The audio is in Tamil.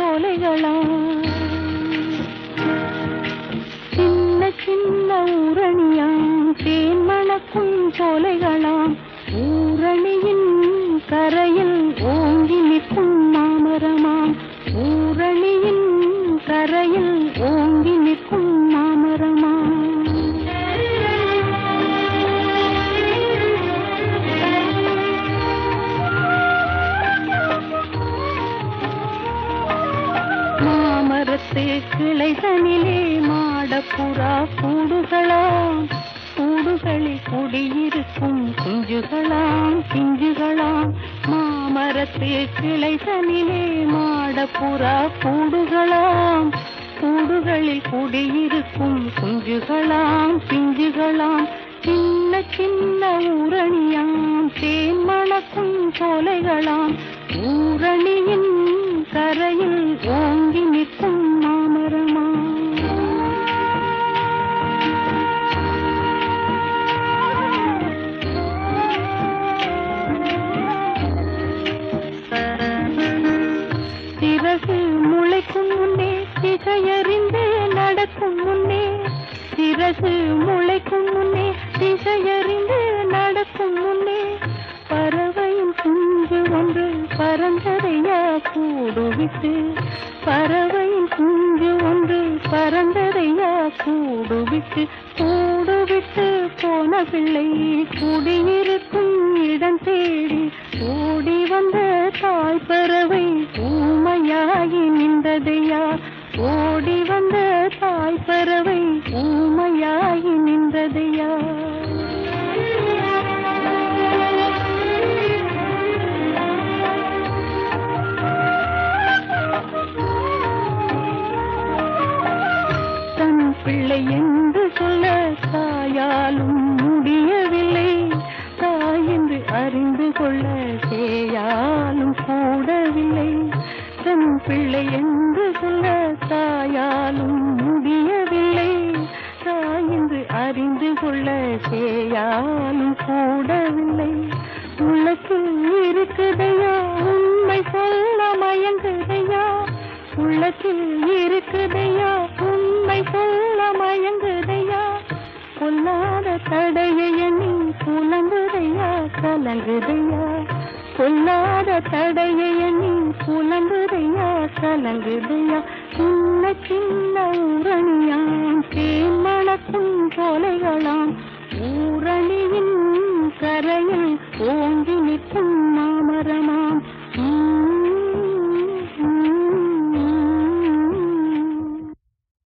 சோலைகளாம் சின்ன சின்ன ஊரணியாம் தேன் மணக்கும் சோலைகளாம் ஊரணியின் கரையில் ஓங்கி நிற்கும் மாமரமாம் ஊரணியின் கரையில் ஓங்கி நிற்கும் மாமரமாம் மாமரத்து கிளைதனிலே மாடப்புறா கூடுகளாம் கூடுகளில் குடியிருக்கும் குஞ்சுகளாம் பிஞ்சுகளாம் மாமரத்து கிளைதனிலே மாடப்புறா கூடுகளாம் கூடுகளில் குடியிருக்கும் குஞ்சுகளாம் பிஞ்சுகளாம் சின்ன சின்ன ஊரணியாம் தேன் மணக்கும் சோலைகளாம் ஊரணியின் கரையில் ஓங்கி நிற்கும் மாமரமாம் சிறகு முளைக்கும் முன்னே திசையறிந்து நடக்கும் முன்னே சிறகு முளைக்கும் முன்னே திசையறிந்து நடக்கும் முன்னே பறவையின் குஞ்சு ஒன்று பறந்ததையா கூடுவிட்டு பறவையின் குஞ்சு ஒன்று பறந்ததையா கூடுவிட்டு கூடுவிட்டு போன பிள்ளை குடியிருக்கும் இடம் தேடி ஓடி வந்த தாய் பறவை ஊமையாகி நின்றதையா ஓடி வந்த தாய் பறவை ஊமையாகி நின்றதையா தன் பிள்ளை என்று சொல்ல தாயாலும் முடியவில்லை தாய் என்று அறிந்து கொள்ள சேயாலும் கூடவில்லை தன் பிள்ளை என்று சொல்ல தாயாலும் முடியவில்லை தாய் என்று அறிந்து கொள்ள சேயாலும் கூடவில்லை உள்ளத்தில் இருக்குதையா உண்மை சொல்ல மயங்குதையா உள்ளத்தில் இருக்குதையா உண்மை சொல்ல மயங்குதையா பொல்லாத தடையை எண்ணி புலங்குதையா கலங்குதையா பொல்லாத தடையை எண்ணி புலங்குதையா கலங்குதையா சின்ன சின்ன ஊரணியாம் தேன் மணக்கும் சோலைகளாம் ஊரணியின் கரையில் ஓங்கி நிற்கும் மாமரமாம்